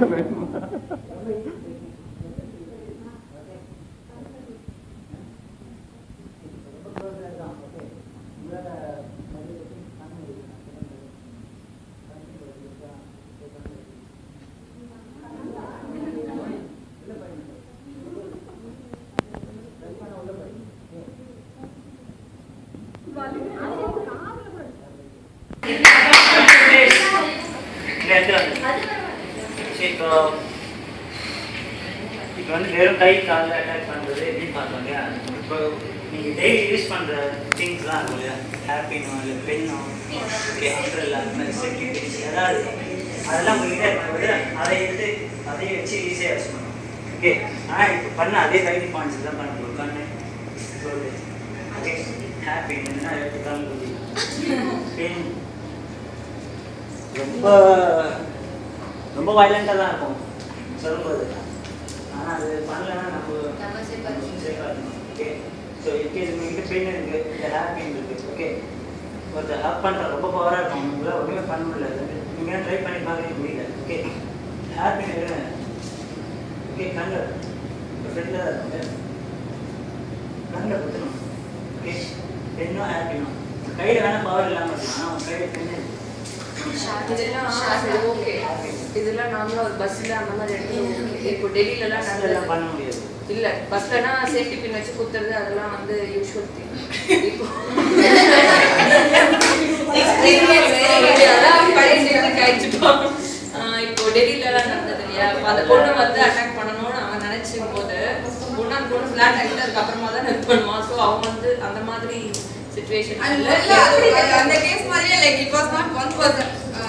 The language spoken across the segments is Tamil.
இந்த இடத்துல வந்து சரி இப்போ இப்போ வந்து வெறும் கை காலில் அட்டாக் பண்ணுறது எப்படின்னு பார்த்தோம் இல்லையா இப்போ நீங்கள் டெய்லி யூஸ் பண்ணுற திங்ஸ்லாம் இருக்கும் இல்லையா ஹேப்பினோ இல்லை பென்னோ ஓகே அம்ப்ரெல்லா அந்த மாதிரி சேஃப்டி திங்ஸ் ஏதாவது அதெல்லாம் உங்ககிட்ட இருக்கும்போது அதை எடுத்து அதை வச்சு ஈஸியாக யூஸ் பண்ணணும் ஓகே ஆனால் இப்போ பண்ண அதே ரைட் பாயிண்ட்ஸ் தான் பண்ண முடியும் கண்ணு தோல் ஓகே ஹேப்பி என்ன எடுத்துக்காலும் பென் ரொம்ப ரொம்ப வயலண்டாக தான் இருக்கும் சொல்லும்போது ஆனால் அது பண்ணலன்னா நம்ம நம்ம safe ஆ இருக்கணும். சேஃபாக இருக்கணும் ஓகே ஸோ இன்கேஸ் உங்ககிட்ட பெயின் இருக்கு இல்லை ஹேர் பெயின் இருக்கு ஓகே ஒருத்தர் ஹேப் பண்ணுற ரொம்ப பவராக இருக்கும் உங்களால் ஒன்றுமே பண்ண முடியல நீங்கள் ட்ரை பண்ணி பார்க்க முடியல ஓகே ஹேர் பெயின் இருங்க ஓகே கண்ணில் இப்போ ஃப்ரெண்டில் தான் இருக்கும் கண்ணில் குத்தணும் ஓகே பெண்ணும் ஹேர் பெயினும் கையில் வேணால் பவர் இல்லாமல் இருக்கும் ஆனால் உங்கள் கையில் பெண்ணு இருக்கு இதெல்லாம் சரி ஓகே இதெல்லாம் நார்மலா ஒரு பஸ்ல அந்த மாதிரி எடுத்து okay. இப்போ டெல்லிலலாம் அதெல்லாம் நடந்தது பண்ண முடியாது இல்ல பஸ்லனா சேஃப்டி பின் வச்சு குத்துறது அதெல்லாம் வந்து யூஷுவல் திங் இப்போ அதான் பழைய technique ஆயிடுச்சுப்போம். ஆஹ் இப்போ டெல்லிலலாம் நடந்தது இல்லையா அப்ப அந்த பொண்ணு வந்து அட்டாக் பண்ணணும்னு அவன் நினைச்சும் போது பொண்ணு அந்த பொண்ணு ஃபிளாட் ஆகிட்டு அதுக்கப்புறமா தான் ஹெல்ப் பண்ணுவான் ஸோ அவன் வந்து அந்த மாதிரி சுச்சுவேஷன் அது முதல்ல அது அது அந்த கேஸ் மாதிரியே like it was not one person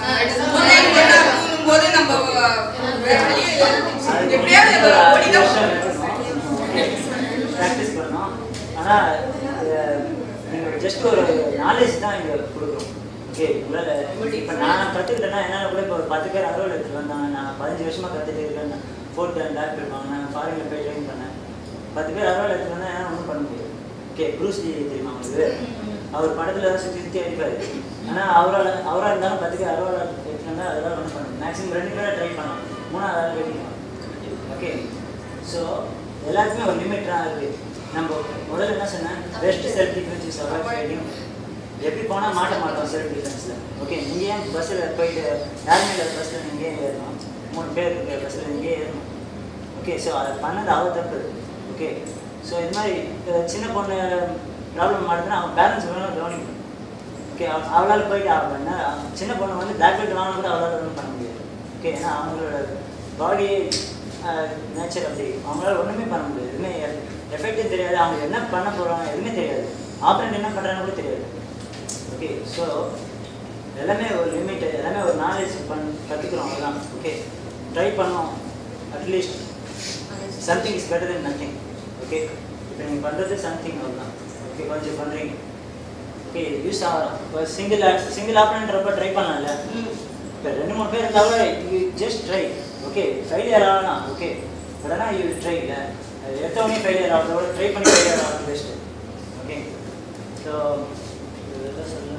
போது நம்ம வேற வழியே இல்லை. எப்படியாவது ஓடிதான் ப்ராக்டிஸ் பண்ணோம் ஆனால் நீங்கள் ஜஸ்ட் ஒரு நாலேஜ் தான் இங்கே கொடுக்குறோம் ஓகே உங்களால் இப்போ நான் கற்றுக்கிட்டேன்னா என்னால் கூட இப்போ ஒரு பத்து பேர் அறுவடை எடுத்துட்டு வந்தாங்க நான் பதினஞ்சு வருஷமாக கற்றுட்டு இருக்கேன் ஃபோர்த் அண்ட் டாக்டர் இருப்பாங்க நான் ஃபாரினில் போய் ட்ரெயின் பண்ணேன் பத்து பேர் அறுவடை எடுத்துட்டு வந்தால் என்னால் ஒன்றும் பண்ண முடியாது ஓகே ப்ரூஸ் லீ தெரியுமா உங்களுக்கு அவர் படத்தில் தான் சுற்றி சுற்றி அடிப்பார் ஆனால் அவரால் அவராக இருந்தாலும் பத்து பேர் அறுவடை எடுத்துட்டு வந்தால் அதெல்லாம் ஒன்றும் பண்ண மேக்ஸிமம் ரெண்டு பேரை ட்ரை பண்ணலாம் மூணாவது ஆள் வெட்டிக்கலாம் ஓகே ஸோ எல்லாத்துக்குமே ஒரு லிமிட்லாம் இருக்குது நம்ம முதல்ல என்ன சொன்னேன் best self defence is avoid fighting எப்படி போனால் மாட்ட மாட்டோம் செல்ஃப் டிஃபென்ஸில் ஓகே நீங்கள் ஏன் பஸ்ஸில் போயிட்டு யாருமே இல்லை பஸ்ஸில் நீங்கள் ஏன் ஏறணும் மூணு பேர் இருக்கிற பஸ்ஸில் நீங்கள் ஏறணும் ஓகே ஸோ அதை பண்ணது அவ தப்பு ஓகே ஸோ இது மாதிரி அஹ், சின்ன பொண்ணு ப்ராப்ளம் மாட்டுதுன்னா அவங்க பேரண்ட்ஸ் வேணும் கவனிக்கணும் ஓகே அவளால் போயிட்டு அவள் பண்ண சின்ன பொண்ணு வந்து பிளாக் பெல்ட் வாங்க கூட அவளால் ஒன்றும் பண்ண முடியாது ஓகே ஏன்னா அவங்களோட பாடி நேச்சர் அப்படி அவங்களால ஒன்றுமே பண்ண முடியாது எதுவுமே எஃபெக்டும் தெரியாது அவங்க என்ன பண்ண போகிறாங்க எதுவுமே தெரியாது ஆப்ரேட் என்ன பண்ணுறாங்க கூட தெரியாது ஓகே ஸோ எல்லாமே ஒரு லிமிட் எல்லாமே ஒரு நாலேஜ் பண் கற்றுக்குறோம் அவ்வளோதான் ஓகே ட்ரை பண்ணோம் at least something is better then nothing okay இப்போ நீங்கள் பண்ணுறது சம்திங் அவ்வளோதான் ஓகே கொஞ்சம் பண்ணுறீங்க ஓகே யூஸ் ஆகலாம் இப்போ சிங்கிள் சிங்கிள் ஆப்ரேன்றப்ப ட்ரை பண்ணலாம்ல இப்போ ரெண்டு மூணு பேர் இருந்தாலும் you just try okay failure ஆகலாம் ஓகே பட் ஆனால் யூ ட்ரை இல்லை எடுத்தவொடனே ஃபெயிலியர் ஆகிறதோட ட்ரை பண்ணி ஃபெயிலியர் ஆகிறது பெஸ்ட்டு ஓகே ஸோ இதெல்லாம் சொல்லலாம்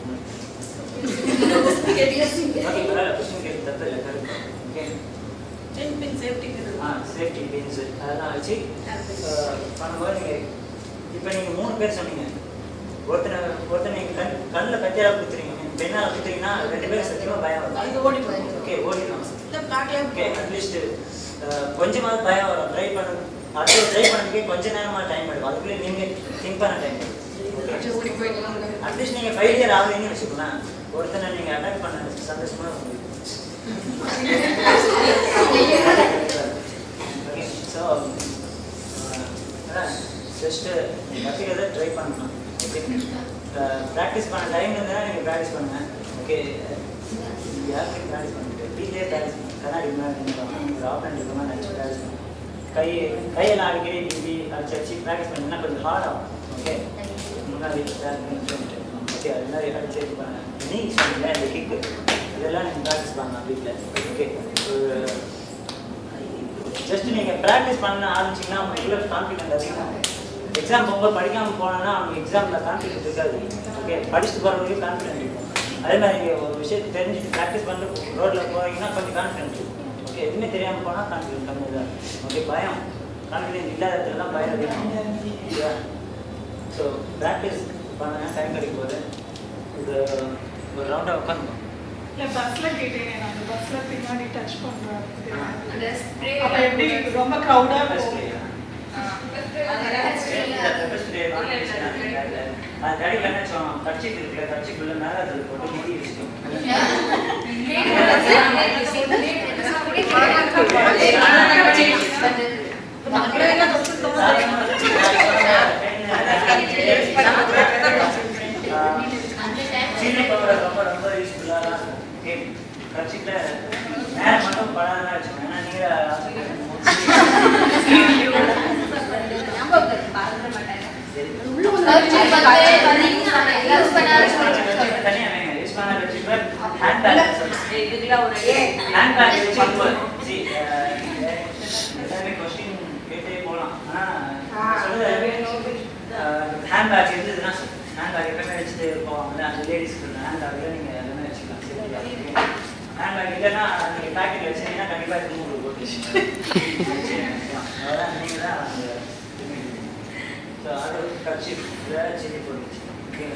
ஓகே பரவாயில்ல கொஸ்டின் கேட்டு தப்பு இல்லை கரெக்ட் ஓகே ஆ சேஃப்டி பின்ஸ் அதெல்லாம் வச்சு அஹ், பண்ணும்போது நீங்கள் இப்போ நீங்கள் மூணு பேர் சொன்னீங்க ஒருத்தனை ஒருத்தனை நீங்கள் கண் கண்ணில் கத்தியால் குத்துறீங்க பெண்ணால் குத்துறீங்கன்னா ரெண்டு பேரும் சத்தியமாக பயம் வரும் இது ஓடி போகும் ஓகே ஓடிடும் இல்லை பார்க்கல ஓகே அட்லீஸ்ட் கொஞ்சமாவது பயம் வரும் ட்ரை பண்ண அடுத்து ட்ரை பண்ணதுக்கே கொஞ்ச நேரமாக டைம் எடுக்கும் அதுக்குள்ளே நீங்கள் திங்க் பண்ண டைம் ஓடி போயிடலாம் அட்லீஸ்ட் நீங்கள் ஃபைவ் இயர் ஆகுறீங்கன்னு வச்சுக்கலாம் ஒருத்தனை நீங்கள் அட்டாக் பண்ண சந்தோஷமாக உங்களுக்கு ஓகே ஸோ ஜஸ்ட்டு கற்றுக்கிறத ட்ரை பண்ணணும் ஓகே ப்ராக்டிஸ் பண்ண டைம் இருந்தால் நீங்கள் ப்ராக்டிஸ் பண்ணுங்க ஓகே யாருக்கும் ப்ராக்டிஸ் பண்ணிட்டு வீட்லேயே ப்ராக்டிஸ் பண்ணுங்க கண்ணாடி முன்னாடி நின்று ஒரு ஆப்ரண்ட் இருக்கமா நினச்சி ப்ராக்டிஸ் பண்ணுங்க கை கையெல்லாம் அடிக்கடி இப்படி அடிச்சு அடிச்சு ப்ராக்டிஸ் பண்ணிங்கன்னா கொஞ்சம் ஹார்ட் ஆகும் ஓகே முன்னாடி ஓகே அது மாதிரி அடிச்சு இது பண்ண நீ சொன்னீங்க இந்த கிக்கு இதெல்லாம் நீங்கள் ப்ராக்டிஸ் பண்ணலாம் வீட்டில் ஓகே ஜஸ்ட் நீங்கள் ப்ராக்டிஸ் பண்ண ஆரம்பிச்சிங்கன்னா உங்களுக்கு கான்ஃபிடென்ட் அதிகமாகும் எக்ஸாம் போகும்போது படிக்காமல் போனோன்னா அவங்க எக்ஸாமில் கான்ஃபிடென்ட் இருக்காது ஓகே படிச்சுட்டு போகிறவங்களுக்கு கான்ஃபிடென்ட் இருக்கும் அதே மாதிரி நீங்கள் ஒரு விஷயத்தை தெரிஞ்சுட்டு ப்ராக்டிஸ் பண்ணிட்டு ரோட்டில் போகிறீங்கன்னா கொஞ்சம் கான்ஃபிடென்ட் இருக்கும் ஓகே எதுவுமே தெரியாம போனா கான்ஃபிடன்ஸ் கம்மி தான் ஓகே பயம் கான்ஃபிடன்ஸ் இல்லாத இடத்துல தான் பயம் அதிகம் ஸோ ப்ராக்டிஸ் பண்ண டைம் கிடைக்கும் போது இது ஒரு ரவுண்டாக உட்காந்து இல்ல பஸ்ல கேட்டேன் நான் பஸ்ல பின்னாடி டச் பண்றேன் அந்த spray அப்ப எப்படி ரொம்ப கிரௌடா கட்சிக்கு இருக்குல்ல கட்சிக்குள்ள மேல அது போட்டு முடி வச்சுக்கோம் சீனி பவுடர் ரொம்ப ரொம்ப யூஸ்ஃபுல்லாக ஓகே கட்சிக்குள்ள நேரம் மட்டும் படாதான் வச்சுக்கோங்க ஏன்னா தனியாக வேங்க யூஸ் பண்ண வச்சுக்கோ ஹேண்ட் பேக் இதுக்குலாம் ஒரு ஹேண்ட் பேக் வச்சு பண்ணும்போது see, அஹ், எல்லாமே கொஸ்டின் கேட்டே போகலாம் ஆனால் சொல்லுறது ஹேண்ட் பேக் இருந்ததுன்னா ஹேண்ட் பேக் எப்பவுமே வச்சுட்டு போவாங்கல்ல அந்த லேடிஸ்க்கு ஹேண்ட் பேக்கில் நீங்கள் எல்லாமே வச்சுக்கலாம் ஹேண்ட் பேக் இல்லைன்னா நீங்கள் பேக்கெட் வச்சீங்கன்னா கண்டிப்பாக இது உங்களுக்கு போட்டு வச்சுக்கலாம் அதான் நீங்கள் தான் அந்த ஸோ அது கட்சி இதில் சில்லி போட்டு வச்சுக்கலாம்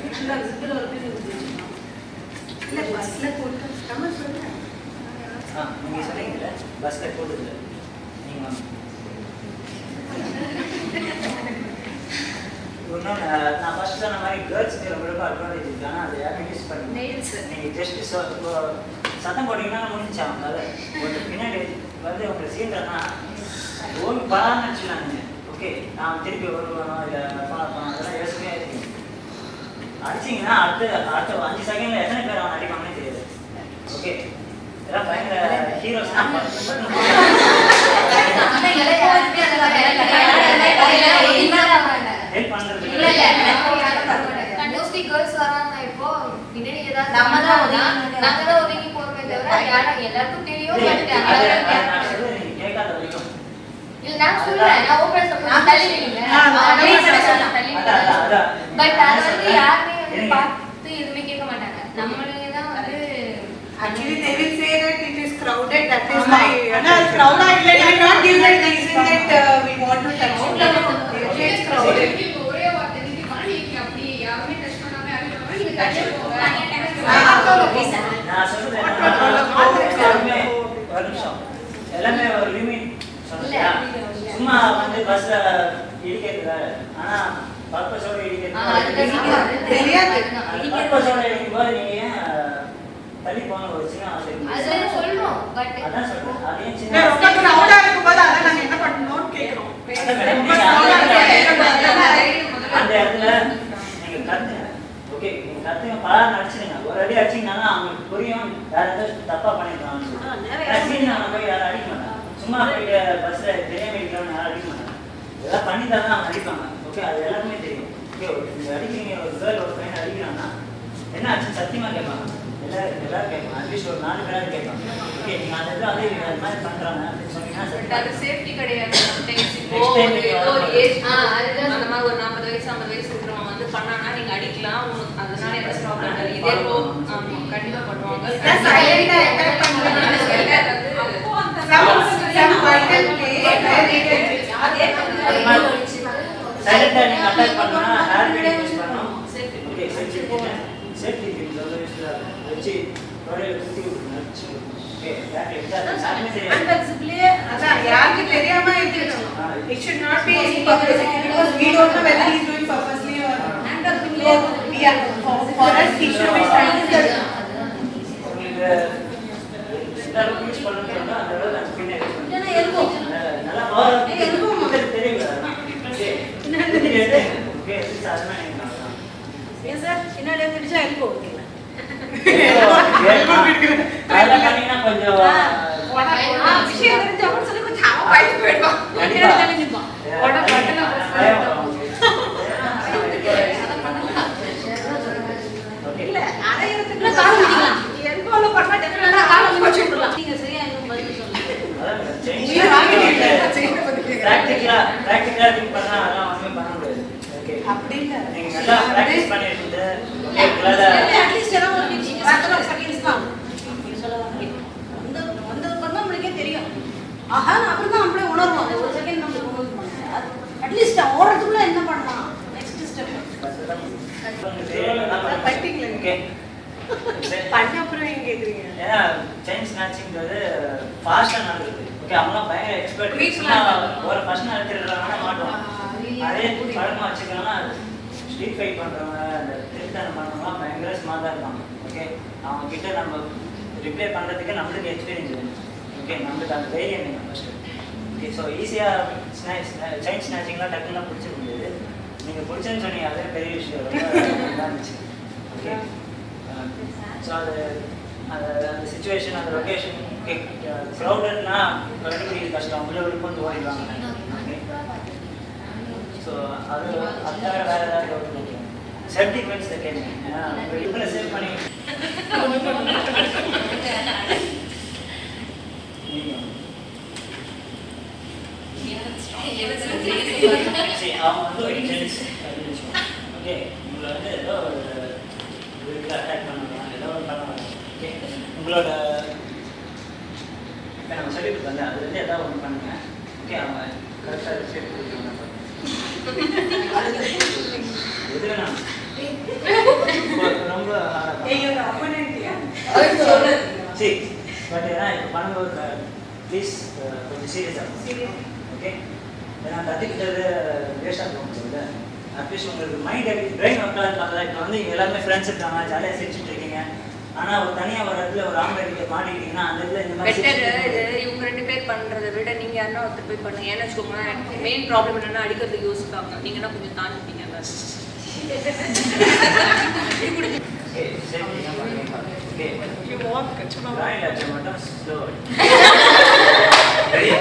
இல்ல பஸ்ல போட்டு நம்ம சொல்றேன் ஆ நீங்கள் சொன்னீங்கல்ல பஸ்ஸில் போடுதில்ல நீங்கள் இன்னொன்று நான் ஃபர்ஸ்ட் சொன்ன மாதிரி கேர்ள்ஸ்க்கு ரொம்ப ரொம்ப அட்வான்டேஜ் இருக்கு ஆனால் அதை யாரும் யூஸ் பண்ணி Nails. நீங்கள் ஜஸ்ட் இப்போ சத்தம் போட்டிங்கன்னா முடிஞ்சா அவங்களால ஒரு பின்னாடி வந்து உங்களுக்கு சீன்றனா ஓன் படான்னு வச்சுக்கலாங்க ஓகே நான் திருப்பி வருவானோ இல்லை பண்ணணும் அதெல்லாம் யோசனையாக இருக்கு அடிச்சிங்கன்னா அடுத்த அடுத்த அஞ்சு செகண்ட்ல எத்தனை பேர் அவன் அடிப்பாங்கன்னு தெரியாது ஓகே இதெல்லாம் பயங்கர ஹீரோஸ் தான் ஹெல்ப் பண்ணுறதுக்கு மோஸ்ட்லி கேர்ள்ஸ் வராங்க இப்போ பின்னாடி ஏதாவது நம்ம தான் பண்ணாங்கன்னா, ஒதுங்கி நாங்க தான் ஒதுங்கி போறோமே தவிர யாரும் எல்லாருக்கும் தெரியும் இல்லை, but அது- அது யாரும் நான் சொல்றது நீங்க கேட்காத வரைக்கும் இல்ல நான் சொல்றேன் நான் ஓபன் சொல்றேன் நான் தள்ளி வைங்க ஆ, நான் அப்படியே சொல்றேன். சொல்லலாம் தள்ளி அதான், அதான், அதான். பட் அது வந்து யாருமே வந்து இருங்க. பார்த்து எதுவுமே கேட்க மாட்டாங்க நம்மளே தான் வந்து Actually, they will say that it is crowded. That is ஆமா. why. ஆனா அது crowd ஆ இல்லை. They will not give that reason that uh, we want to touch it. They will say it's crowded. நான் சொல்றது என்னன்னா, எல்லாருமே ஒரு நிமிஷம் எல்லாமே ஒரு லிமிட் சொன்னீங்களா சும்மா வந்து பஸ்ல இடிக்கிறது வேற ஆனா பர்பஸோட இடிக்கிறது ஆ, அது வேற. தெரியாது. அந்த பர்பஸோட இடிக்கும்போது நீங்க ஏன் தள்ளி போன ஒரு சின்ன ஆசை அது இருக்கு. சொல்றோம் பட் அதான் சொல்றேன் அதையும் சின்ன இல்ல, ரொம்ப ஆசை. crowd ஆ இருக்கும்போது அதான் நாங்க என்ன பண்ணணும்னு கேக்குறோம். அதான் மேடம், ரொம்ப நீங்க crowd ஆ அந்த இருக்கும்போது அந்த இடத்துல நீங்க கத்துங்க ஓகே நீங்க கத்துங்க பலா நடிச்சிருங்க ஒரு அடி அடிச்சீங்கன்னா அவங்களுக்கு புரியும் வேற ஏதாவது தப்பா பண்ணிருக்காங்கன்னு சொல்லிட்டு ரசிகன் அவங்க போய் யாரும் அடிக்க மாட்டாங்க சும்மா போயிட்டு பஸ்ல தெரியாம இருக்கிறவங்க யாரும் அடிக்க மாட்டாங்க இதெல்லாம் பண்ணி தான் அவங்க அடிப்பாங்க ஓகே அது எல்லாருக்குமே தெரியும் ஓகே நீங்க அடிக்கிறீங்க ஒரு கேர்ள் ஒரு பையன் அடிக்கிறான்னா என்ன ஆச்சு சத்தியமா கேட்பாங்க எல்லாரும் எல்லாரும் கேட்பாங்க அட்லீஸ்ட் ஒரு நாலு பேராவது கேட்பாங்க ஓகே நீங்க அந்த இடத்துல அதே அது மாதிரி பண்றாங்க அப்படின்னு சொன்னீங்கன்னா பட் சத்தியமா அது சேஃப்டி கிடையாது Sometimes இப்போ Next time ஒரு நீங்க ஏதோ ஒரு வரணும். ஏஜ் ஆ, அதுதான் அந்த மாதிரி ஒரு நாற்பது வயசு ஐம்பது வயசு இருக்கிறவங்க வந்து பண்ணாங்கன்னா நீங்க அடிக்கலாம் உங்களுக்கு அதனால எந்த ப்ராப்ளம் இல்லை இதே இப்போ ஆமா கண்டிப்பா பண்ணுவாங்க That's silent ஆ attack பண்ணுவாங்க. Some, some vital place where they can சைலண்டா நீங்க அட்டாக் பண்ணா ஹேர் பின் யூஸ் பண்ணணும் okay safety pin safety pin ரொம்ப யூஸ்ஃபுல்லா வச்சு தொடையில குத்தி விட்டுருங்க ஓகே பேக் எக்ஸாக்ட் சாமே தெரியாது Unflexibly, அதான் யாருக்கு தெரியாம இருக்கணும். It should not be any publicity because we don't know whether he's doing purposely or not. So, we are, for, for us, he should be standing. உங்களுக்கு எந்த அளவுக்கு யூஸ் பண்ணணும்னு சொன்னா அந்த அளவுக்கு அந்த பின்னை யூஸ் பண்ணுங்க நல்லா பவர் உங்களுக்கு தெரியும் ஓகே ஓகே சாதாரண நீங்க அதெல்லாம் பண்ணீங்கன்னா கொஞ்சம் ஆ, விஷயம் தெரிஞ்சவங்க சொல்லி கொஞ்சம் அவன் பயந்து போயிடுவான். கண்டிப்பா உடம்பு மட்டும் நம்ம பயம் வரும். ஓகே இல்ல, அரையறதுக்கு elbow ல பண்ணா definitely ஆ காலை வச்சு விடலாம். அதான் உயிர் வாங்கிட்டு செய்யறது பத்தி கேக்குறேன். பிராக்டிக்கலா பிராக்டிக்கலா திங்க் பண்ணா அதெல்லாம் ஒண்ணுமே பண்ண முடியாது ஓகே அப்படி இல்ல. நீங்க நல்லா பிராக்டிஸ் பண்ணிட்டு ஓகே உங்களால இல்ல, at least ஏதாவது ஒரு fraction of seconds தான். அந்த- அந்த பண்ணா நம்மளுக்கே தெரியும் ஆஹா அப்புறம் தான் அப்படியே உணர்வோம் அந்த ஒரு செகண்ட் நம்ம உணர்வு பண்ணுவோம் அது அட்லீஸ்ட் ஓடுறதுக்குள்ள என்ன பண்ணலாம் நெக்ஸ்ட் ஸ்டெப் ஓகே பண்ண அப்புறம் ஏன் கேக்குறீங்க ஏன்னா செயின் ஸ்நாச்சிங்கிறது ஃபாஸ்ட்டாக நடக்குது ஓகே அவங்களாம் பயங்கர எக்ஸ்பர்ட் Quick சும்மா snatch. ஒரு ஃபர்ஸ்ட் எடுத்துடுறாங்கன்னா மாட்டோம் அதே பழக்கமாக வச்சுக்கோங்கன்னா ஸ்ட்ரீட் ஃபைட் பண்ணுறவங்க அந்த திருத்தனம் பண்ணுறவங்களாம் பயங்கர ஸ்மார்ட்டாக இருப்பாங்க ஓகே அவங்க கிட்ட நம்ம ரிப்ளை பண்ணுறதுக்கு நம்மளுக்கு எக்ஸ்பீரியன்ஸ் வேணும் ஓகே நம்மளுக்கு அந்த தைரியம் வேணும் ஃபஸ்ட்டு ஓகே ஸோ ஈஸியாக ஸ்நாக்ஸ் செயின் ஸ்நாச்சிங்லாம் டக்குலாம் பிடிச்சிக்க முடியாது நீங்கள் பிடிச்சேன்னு சொன்னீங்க அதே பெரிய விஷயம் ரொம்ப நல்லா இருந்துச்சு ஓகே ஸோ அது அந்த அந்த சுச்சுவேஷன் அந்த லொக்கேஷன் க்ரௌடட்னா கண்டுபிடிக்கிறது கஷ்டம் உள்ள உள்ள வந்து ஓடிடுவாங்க ஸோ அது அது தவிர வேறு ஏதாவது டவுட் நினைக்கிறேன் சேஃப்டி ஃபென்ஸ் கேட்குறேன் ஏன்னா இப்போ சேவ் பண்ணி சரி அவங்க வந்து ஒரு ஜென்ஸ் அப்படின்னு வச்சுக்கோங்க ஓகே உங்களை வந்து ஏதோ ஒரு இதுக்கு அட்டாக் பண்ணுவாங்க ஏதோ ஒரு பண்ணுவாங்க ஓகே உங்களோட இப்போ நம்ம சொல்லி கொடுத்தாங்க அதுலேருந்து ஏதாவது ஒன்று பண்ணுங்க ஓகே அவங்க கரெக்டாக ரிசல்ட் கொடுக்குறாங்க எது வேணாம் ரொம்ப ஐயோ அப்பனன்ட்டியா சரி பட் ஏன்னா இப்போ பண்ணும்போது ப்ளீஸ் கொஞ்சம் சீரியஸாக ஓகே ஏன்னா கற்றுக்கிட்டது வேஸ்ட்டாக போக முடியல அட்லீஸ்ட் உங்களுக்கு மைண்ட் எப்படி பிரெயின் ஒர்க் ஆகுது பார்த்தா இப்போ வந்து இங்க எல்லாருமே ஃப்ரெண்ட்ஸ் இருக்காங்க ஜாலியாக சிரிச்சுட்டு இருக்கீங்க ஆனால் ஒரு தனியாக ஒரு இடத்துல ஒரு ஆம்பளை கிட்ட மாட்டிக்கிட்டீங்கன்னா அந்த இடத்துல இந்த மாதிரி பெட்டர் situation இது இவங்க ரெண்டு பேர் பண்றதை விட நீங்க யாருன்னா ஒருத்தர் போய் பண்ணுங்க ஏன்னு வச்சுக்கோங்களேன் மெயின் ப்ராப்ளம் என்னன்னா அடிக்கிறதுக்கு யோசிப்பாங்க நீங்கன்னா கொஞ்சம் தாண்டிப்பீங்க ஓகே சரி நீங்கள் பண்ணுறீங்க ஓகே You walk, சும்மா walk. ராயல் ஆக்ஷன் மட்டும் ஸ்லோ ரெடி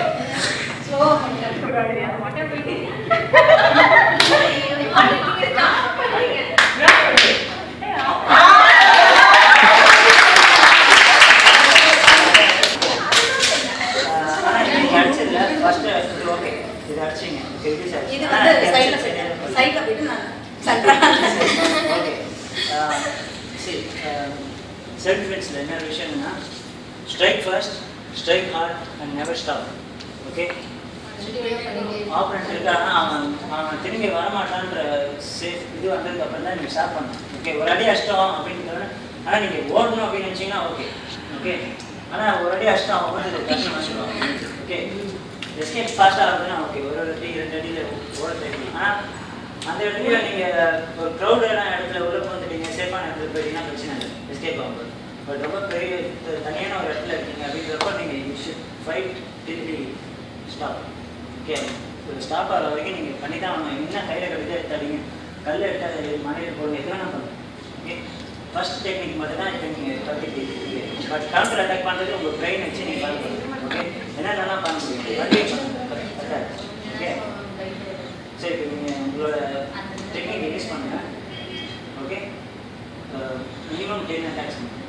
ஆனால் நீங்கள் அடிச்சதில்ல ஃபஸ்ட்டு இது ஓகே இது அடிச்சிங்க ஓகே இது சரி இது வந்து சைடில் சைடில் போயிட்டு நான் சட்ரா ஓகே சரி செல்ஃப் டிஃபென்ஸில் என்ன விஷயம்னா strike first strike hard and never stop okay operate இருக்கானா அவன் அவன் திரும்பி வரமாட்டான்ற சேஃப் இது வந்ததுக்கு அப்புறம் தான் நீங்கள் ஸ்டாப் பண்ணணும் ஓகே ஒரு அடி அஷ்டம் அப்படின்னு ஆனால் நீங்கள் ஓடணும் அப்படின்னு நினச்சிங்கன்னா ஓகே ஓகே ஆனால் ஒரு அடி அஷ்டம் அவன் வந்து கஷ்டம் வச்சுருவான் ஓகே எஸ்கேப் ஃபாஸ்ட்டாக ஆகுதுன்னா ஓகே ஒரு ஒரு அடி ரெண்டு அடியில் ஓட தெரியும் ஆனால் அந்த இடத்துல நீங்கள் ஒரு க்ரௌடான இடத்துல உள்ள வந்துட்டீங்க சேஃபான இடத்துல போயிட்டீங்கன்னா பிரச்சனை இல்லை எஸ்கேப் ஆகும் பட் ரொம்ப பெரிய தனியான ஒரு இடத்துல இருக்கீங்க அப்படின்றப்போ நீங்கள் you should fight till the stop okay ஒரு ஸ்டாப் ஆகிற வரைக்கும் நீங்கள் பண்ணி தான் ஆகணும் என்ன கையில் கவிதை எடுத்தாதீங்க கல் எடுத்தால் மனையில் போடுங்க எதுவும் நான் பண்ணுங்க ஓகே ஃபர்ஸ்ட் டெக்னிக் மட்டும் தான் இப்போ நீங்கள் கற்றுக்கிட்டீங்க பட் கவுண்டர் அட்டாக் பண்ணுறது உங்கள் பிரெயின் வச்சு நீங்கள் பார்க்கணும் ஓகே என்னென்னலாம் பண்ண முடியும் வண்டி பண்ணுங்க ஓகே சரி இப்போ நீங்கள் உங்களோட டெக்னிக் யூஸ் பண்ணுங்க ஓகே மினிமம் டென் அட்டாக்ஸ் பண்ணுங்க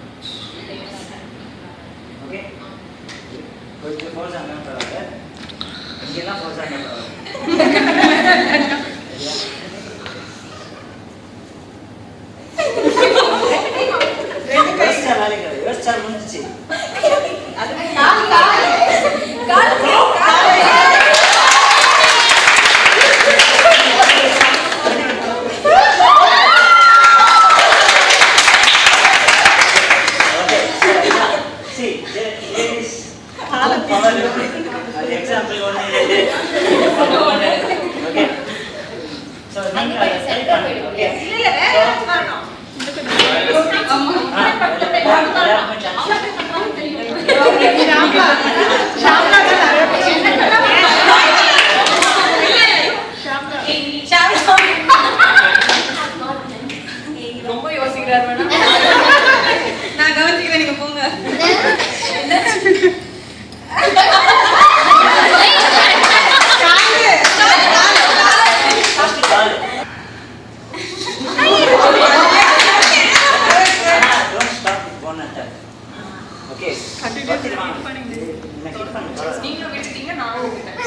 ஓகே கொஞ்சம் ஃபோர்ஸ் ஆனாலும் பரவாயில்ல இங்கெல்லாம் ஃபோர்ஸ் ஆனால் பரவாயில்ல சரியா? யோசிச்சா வேலைக்கு ஆகாது. யோசிச்சா முடிஞ்சிச்சு Okay, see, there there is power difference. அது example ஒண்ணு ரெண்டு ஒண்ணு. Okay. So, நீங்க அதை try பண்ணுங்க. Okay. ஆ, எல்லாருக்கும் chance. ரொம்ப யோசிக்கிறார் மேடம் நான் கவனிச்சுக்கிறேன் நீங்க போங்க First call. ஆனா, don't stop with one attack. Okay. Continue First hit வாங்க. பண்ணுங்க. என்ன hit பண்ணுங்க, பரவாயில்ல. நீங்களும் விட்டுட்டீங்க நானும் விட்டேன்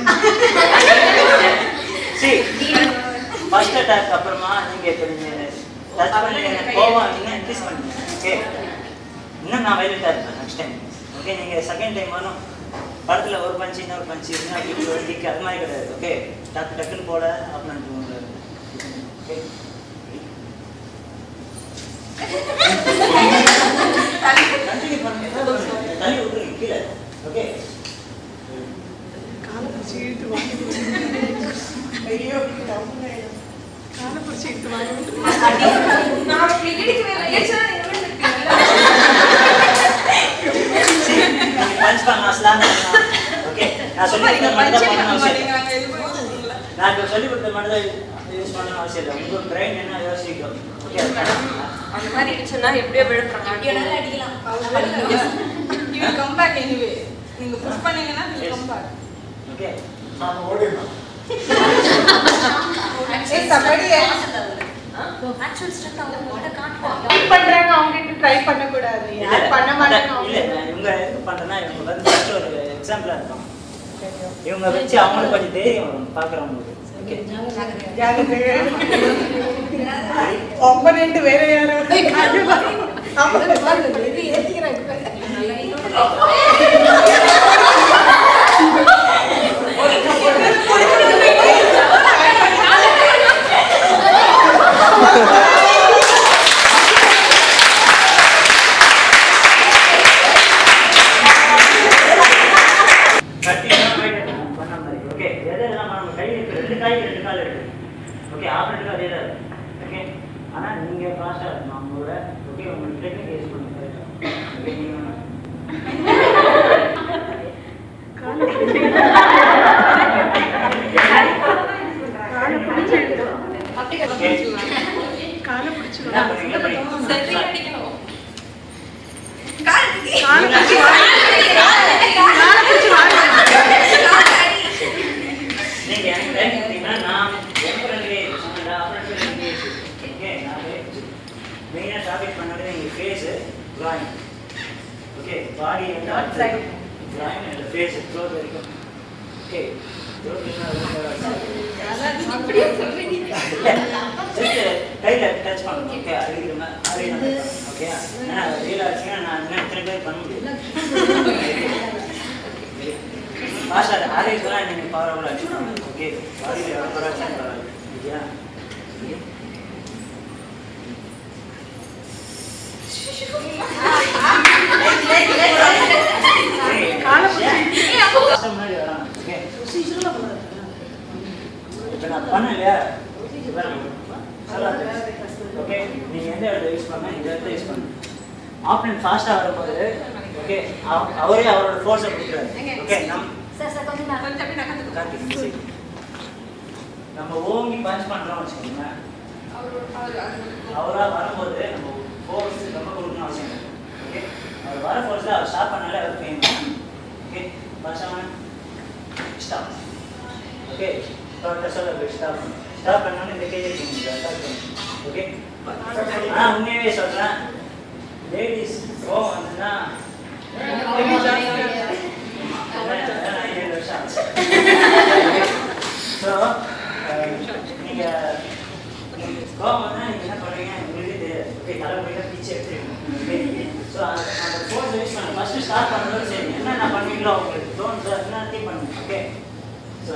See, first attack அப்புறமா நீங்க இப்ப நீங்க touch பண்ணி எனக்கு கோவம் இன்னும் increase பண்ணுங்க. Okay. இன்னும் நான் violent ஆ இருப்பேன் next time. Okay, நீங்க second time வரும் படத்துல ஒரு பஞ்சு இன்னொரு பஞ்சு இன்னொரு கிக் ஒரு கிக் அது மாதிரி கிடையாது ஓகே டக்கு டக்குன்னு போட ஆப்பனண்ட் ஓகே கண்டினியூ பண்ணுங்க தள்ளி விட்டுருங்க கீழே ஓகே காலை பிடிச்சி இழுத்து வாங்கி ஐயோ டவுன் ஆயிடும் காலை பிடிச்சி இழுத்து வாங்கி நான் பிடிக்கவே இல்லை ஏச்சா பஞ்ச் பண்ணலாம் ஸ்லாம் பண்ணலாம் ஓகே நான் சொல்லி கொடுத்த மட்டும் தான் பண்ணணும் அவசியம் இல்லை. நான் இப்போ சொல்லி கொடுத்த மட்டும் தான் யூஸ் பண்ணணும் அவசியம் இல்லை உங்கள் பிரெயின் என்ன யோசிக்கும் ஓகே அந்த மாதிரி இருந்துச்சுன்னா எப்படியோ விழுப்புறாங்க அடிக்கலாம் You will come back anyway. நீங்க புஷ் பண்ணீங்கன்னா you will come back. Okay நாம ஓடிடலாம் Hey, somebody else. Actual strength அவங்க கிட்ட காட்டுவாங்க Try பண்றாங்க அவங்க கிட்ட ட்ரை பண்ண கூடாது யார் பண்ண மாட்டாங்க இல்லை அவங்க நான் இவங்க எதுக்கு பண்ணுறேன்னா இவங்க வந்து first ஒரு எக்ஸாம்பிளாக இருக்கும் இவங்க வச்சு அவங்களுக்கு கொஞ்சம் தைரியம் வரும் பார்க்குறவங்களுக்கு ஓகே ஜாகிரதை. opponent வேற யாரோ ஆமா. இது ஏத்திக்கிறேன் கட்டிங்காக போயிட்டு இருக்கணும், பண்ண மாதிரி ஓகே எது எல்லாம் நம்ம கை இருக்கு ரெண்டு கை ரெண்டு கால் இருக்கு ஓகே ஆப்ரேட்டுக்கு அதே தான் ஓகே ஆனால் நீங்கள் ஃபாஸ்ட்டாக இருக்கணும் அவங்களோட ஓகே உங்களுக்கு டெக்னிக் யூஸ் பண்ணுங்க ஓகே நீங்கள் ஓகே காலை பிடிச்சி என்ன பண்ணுவீங்க சரி அடிக்கணும் காலை பிடிச்சி காலை பிடிச்சி வாங்க நீங்க எனக்கு டைம் கொடுத்தீங்கன்னா நான் எனக்கு ரெண்டு பேர் சொன்னேன் அப்புறம் ரெண்டு பேர் ஓகே நான் மெயினாக டாபிக் பண்ணது எங்கள் ஃபேஸு ட்ராயிங் ஓகே பாடி வந்து out drawing and face close வரைக்கும் ஓகே அப்படியே சொல்றீங்க கையில் டச் பண்ணணும் ஓகே அடிக்கிற மாதிரி அடிக்கணும் ஓகே ஏன்னா ரீல் ஆச்சுன்னா நான் இன்னும் இத்தனை பேர் பண்ண முடியும் பாஷா ஆரேஜ்லாம் நீங்கள் பரவாயில்ல அடிக்கணும் ஓகே பாடியில் எவ்வளோ பரவாயில்ல பரவாயில்ல ஓகேயா காலை பிடிச்சி முன்னாடி வராங்க ஓகே இப்போ நான் பண்ணேன் இல்லையா இப்போ நான் சொல்லாது ஓகே நீங்கள் எந்த இடத்துல யூஸ் பண்ண இந்த இடத்துல யூஸ் பண்ணு ஆப்ஷன் ஃபாஸ்ட்டாக வரும்போது ஓகே அவரே அவரோட ஃபோர்ஸை கொடுக்குறாரு ஓகே நம் சார் சார் கொஞ்சம் நான் கொஞ்சம் அப்படி நகர்ந்து கார்த்திக் நம்ம ஓங்கி பஞ்ச் பண்ணுறோம் வச்சுக்கோங்களேன் அவர் அவர் அது அவராக வரும்போது நம்ம ஃபோர்ஸ் ரொம்ப கொடுக்கணும் அவசியம் இல்லை ஓகே அவர் வர ஃபோர்ஸில் அவர் ஸ்டாப் பண்ணாலே அவர் பெயின் ஓகே பர்சவன் ஸ்டாப் ஓகே டாக்டர் சொல்ல ஸ்டாப் ஸ்டாப் பண்ணோன்னு இந்த கேஜி ஸ்டாப் பண்ணணும் ஓகே ஆனால் உண்மையாகவே சொல்கிறேன் லேடிஸ் கோவம் வந்துன்னா அதான் ஏழு வருஷம் ஆச்சு ஸோ நீங்கள் கோவம் வந்தா நீங்க என்ன பண்ணுவீங்க உங்களுக்கு தெரியாது ஓகே தலை போயிட்டு பிச்சு எடுத்துருவீங்க ஸோ அந்த ஃபோர்ஸ் யூஸ் பண்ண ஃபர்ஸ்ட் ஸ்டார்ட் பண்ணுறது சரி என்னென்ன பண்ணுவீங்களோ உங்களுக்கு தோணுதோ என்னத்தையும் பண்ணுங்க ஓகே ஸோ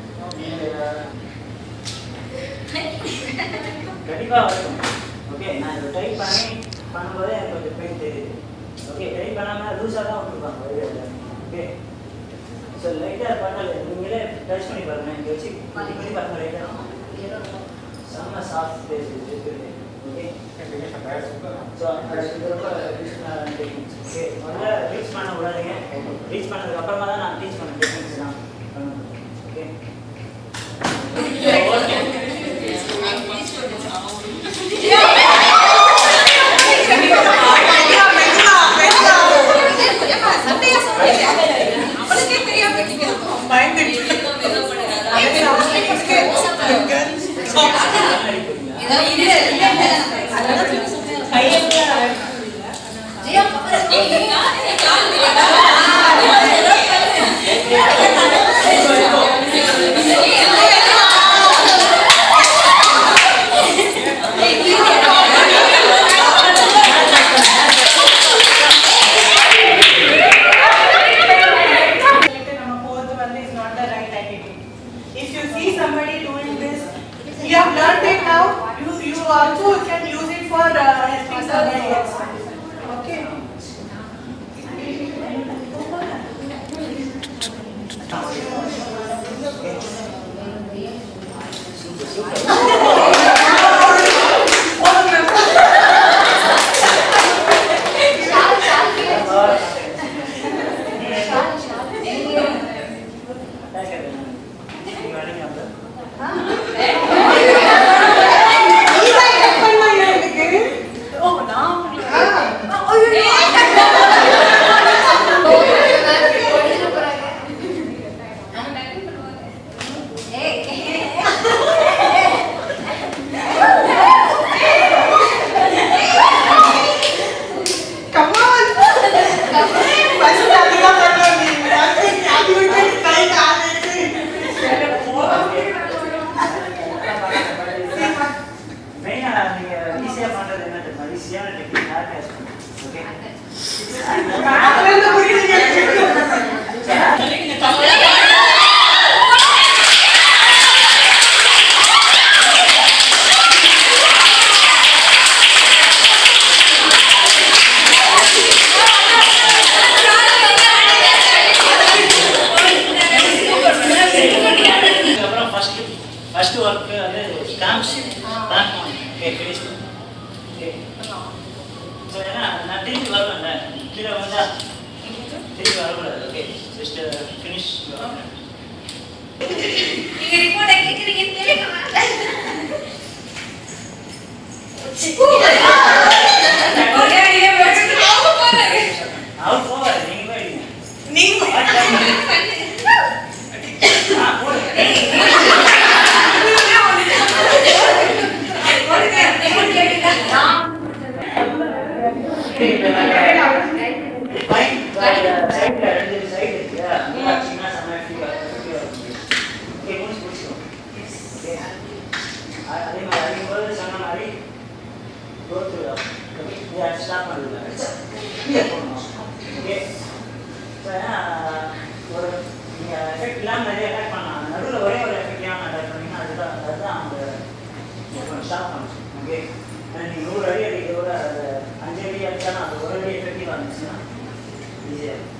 கண்டிப்பாக வரும் ஓகே நான் இதை ட்ரை பண்ணி பண்ணும்போது எனக்கு கொஞ்சம் பெயின் தெரியுது ஓகே ட்ரை பண்ணாமல் லூஸாக தான் விட்டுருப்பாங்க வழியில் ஓகே ஸோ லைட்டாக பண்ணல நீங்களே டச் பண்ணி பாருங்க இங்கே வச்சு பண்ணி பண்ணி பாருங்க லைட்டாக செம்ம சாஃப்ட் பேஸ் இருக்குது ஓகே ஸோ அது ரொம்ப யூஸ்ஃபுல்லான டெக்னிக்ஸ் ஓகே முதல்ல ரீச் பண்ண விடாதீங்க ரீச் பண்ணதுக்கு அப்புறமா தான் நான் டீச் பண்ண டெக்னிக்ஸ் தான் ஓகே அவளுக்கே தெரியாம நீங்க நம்ம போறது also can use it for uh, helping somebody else. Okay. நீதான் help பண்ணாங்க எனக்கு. ஓ நான் உங்களுக்கு Come on. First அதுதான் பண்ணணும் நீ. அது விட்டு நீ கை கால் வச்சு. மெயினா நீங்க ஈஸியா பண்றது என்ன தெரியுமா ஈஸியான டெக்னிக் ஹேர் கேஷ் ஓகே காதுல இருந்து புரியுது எனக்கு. அதுக்கப்புறம் ஃபர்ஸ்ட் ஃபர்ஸ்ட் ஒர்க் வந்து stamps bank okay finish okay so ஏன்னா நான் திருப்பி வருவேன்ல கீழே வந்தா திருப்பி வரக்கூடாது ஓகே ஜஸ்ட் ஃபினிஷ் நீங்க ரிப்போர்ட்டை கேட்குறீங்கன்னு கேளுங்க ஒரே அடியே வச்சுட்டு அவங்க போறாரு அவர் போவார் நீங்க போயிடுங்க நீங்க ஆ போடுங்க நடுவில் ஒரே ஒரு எஃபெக்ட் ஏன் அட்டாக் பண்ணீங்கன்னா அதுதான் அதுதான் அவங்க ஸ்டாப் பண்ணுச்சு ஓகே நீங்கள் நூறு அடி அடிக்கிறதோட அது அஞ்சு அடி அடிச்சாலும் அது ஒரு அடி எஃபெக்டிவ் இருந்துச்சுன்னா ஈஸியாக